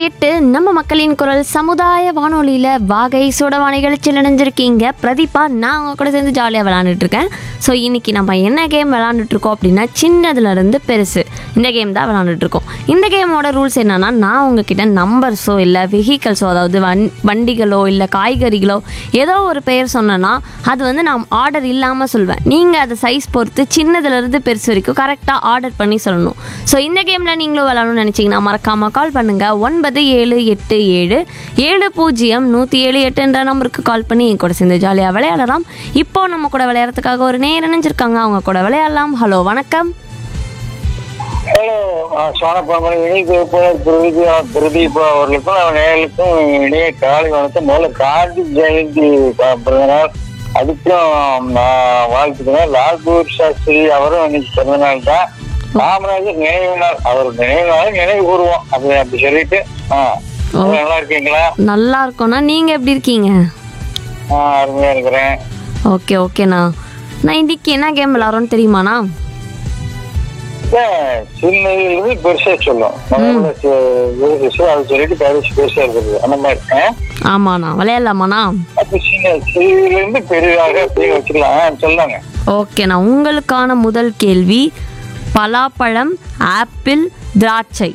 எட்டு நம்ம மக்களின் குரல் சமுதாய வானொலியில் வாகை சோடவா நிகழ்ச்சியில் இணைஞ்சிருக்கீங்க பிரதீபா நான் அவங்க கூட சேர்ந்து ஜாலியாக விளாண்டுட்டு இருக்கேன் ஸோ இன்னைக்கு நம்ம என்ன கேம் விளாண்டுட்டு இருக்கோம் அப்படின்னா சின்னதுலேருந்து பெருசு இந்த கேம் தான் விளாண்டுட்டு இருக்கோம் இந்த கேமோட ரூல்ஸ் என்னன்னா நான் உங்ககிட்ட நம்பர்ஸோ இல்லை வெஹிக்கல்ஸோ அதாவது வண் வண்டிகளோ இல்லை காய்கறிகளோ ஏதோ ஒரு பெயர் சொன்னேன்னா அது வந்து நான் ஆர்டர் இல்லாமல் சொல்வேன் நீங்கள் அதை சைஸ் பொறுத்து சின்னதுலேருந்து பெருசு வரைக்கும் கரெக்டாக ஆர்டர் பண்ணி சொல்லணும் ஸோ இந்த கேமில் நீங்களும் விளாடணும்னு நினச்சிங்கன்னா மறக்காமல் கால் பண்ணுங்கள் ஒன்பது ஏழு எட்டு ஏழு ஏழு பூஜ்ஜியம் நூற்றி ஏழு எட்டுன்ற நம்பருக்கு கால் பண்ணி என் கூட சேர்ந்து ஜாலியாக விளையாடலாம் இப்போ நம்ம கூட விளையாடுறதுக்காக ஒரு நேரம் நினைஞ்சிருக்காங்க அவங்க கூட விளையாடலாம் ஹலோ வணக்கம் ஹலோ சோனப்பாம்பளை இணைப்பு பிரதீப் பிரதீப் அவர்களுக்கும் அவன் நேயர்களுக்கும் இணைய காலை வணக்கம் முதல்ல காந்தி ஜெயந்தி ப- பிறந்தநாள் அதுக்கும் நான் வாழ்த்துக்கிறேன் லால்பூர் சாஸ்திரி அவரும் இன்னைக்கு பிறந்தநாள் தான் காமராஜர் நினைவு நாள் அவர் நினைவு நாள் நினைவு கூறுவோம் அப்படி அப்படி சொல்லிட்டு ஆ ஓ. நல்லா இருக்கீங்களா நல்லா இருக்கோண்ணா நீங்கள் எப்படி இருக்கீங்க ஆ அருமையா இருக்கிறேன் ஓகே ஓகேண்ணா நான் இன்னைக்கு என்ன கேம் விளாட்றோன்னு தெரியுமாண்ணா இல்ல, சின்னதுலேருந்து பெருசா சொல்லும் முதல்ல சி- பெருசு அது சொல்லிட்டு பெருசு பெருசா இருக்குது அந்த மாதிரி ஆ? ஆமாண்ணா விளையாடலாமாண்ணா அப்ப சின்ன சிறியிலிருந்து பெரிதாக அப்படியே வச்சுக்கலாம் ஆ, சொல்லுங்க ஓகேண்ணா உங்களுக்கான முதல் கேள்வி பலாப்பழம் ஆப்பிள் திராட்சை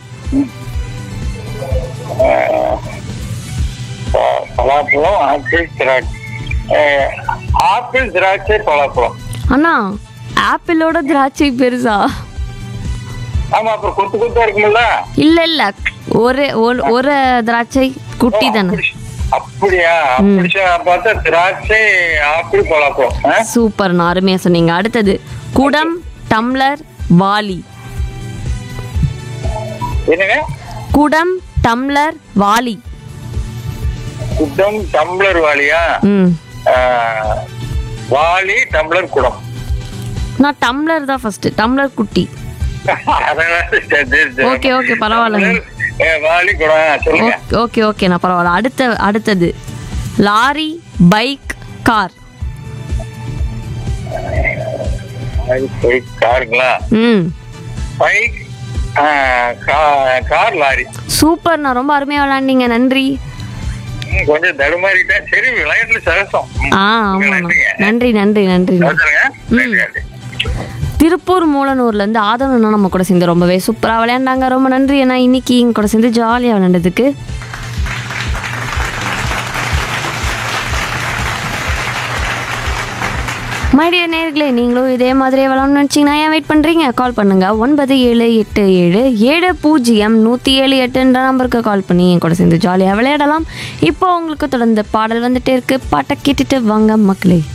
ப- பலாப்பழம் ஆப்பிள் திராட்சை அஹ், ஆப்பிள் திராட்சை பலாப்பழம் அண்ணா ஆப்பிளோட திராட்சை பெருசா ஆமா அப்புறம் கொத்து கொத்தா இருக்குமில்ல இல்ல இல்ல ஒரு ஒரு- ஒரு திராட்சை குட்டி தானே அப்படி- அப்படியா அப்படி சொ- பார்த்தா திராட்சை ஆப்பிள் பலாப்பழம் ஆ? சூப்பர்ண்ணா அருமையா சொன்னீங்க அடுத்தது குடம் டம்ளர் வாளி என்னங்க குடம் டம்ளர் வாளி குடம் டம்ளர் வாளியா ம் அஹ், வாளி டம்ளர் குடம் நான் டம்ளர் தான் ஃபர்ஸ்ட் டம்ளர் குட்டி அதனால சரி, சரி, சரி. ஓகே, ஓகே, பரவாயில்லைங்க. அஹ், வாளி குடம் சொல்லுங்க ஓகே ஓகே ஓகேண்ணா பரவாயில்ல அடுத்த அடுத்தது லாரி பைக் கார் பைக் காருங்களா ம் பைக் கார் லாரி சூப்பர்ண்ணா ரொம்ப அருமையா விளாண்டீங்க நன்றி ம், கொஞ்சம் தடுமாறிட்டேன் சரி விளையாட்டுல சரசம் ஆ ஆமாண்ணா நன்றி நன்றி நன்றி சொல்லுங்க நன்றி, நன்றி. திருப்பூர் மூலனூர்லேருந்து ஆதவனா நம்ம கூட சேர்ந்து ரொம்பவே சூப்பராக விளையாண்டாங்க ரொம்ப நன்றி ஏன்னா இன்னைக்கு எங்க கூட சேர்ந்து ஜாலியாக விளையாண்டதுக்கு மைடிய நேர்களே நீங்களும் இதே மாதிரியே விளாட்ணும்னு நினச்சிங்கன்னா ஏன் வெயிட் பண்ணுறீங்க கால் பண்ணுங்க ஒன்பது ஏழு எட்டு ஏழு ஏழு பூஜ்ஜியம் நூற்றி ஏழு எட்டுன்ற நம்பருக்கு கால் பண்ணி என் கூட சேர்ந்து ஜாலியாக விளையாடலாம் இப்போ உங்களுக்கு தொடர்ந்து பாடல் வந்துட்டே இருக்கு பாட்டை கேட்டுட்டு வாங்க மக்களே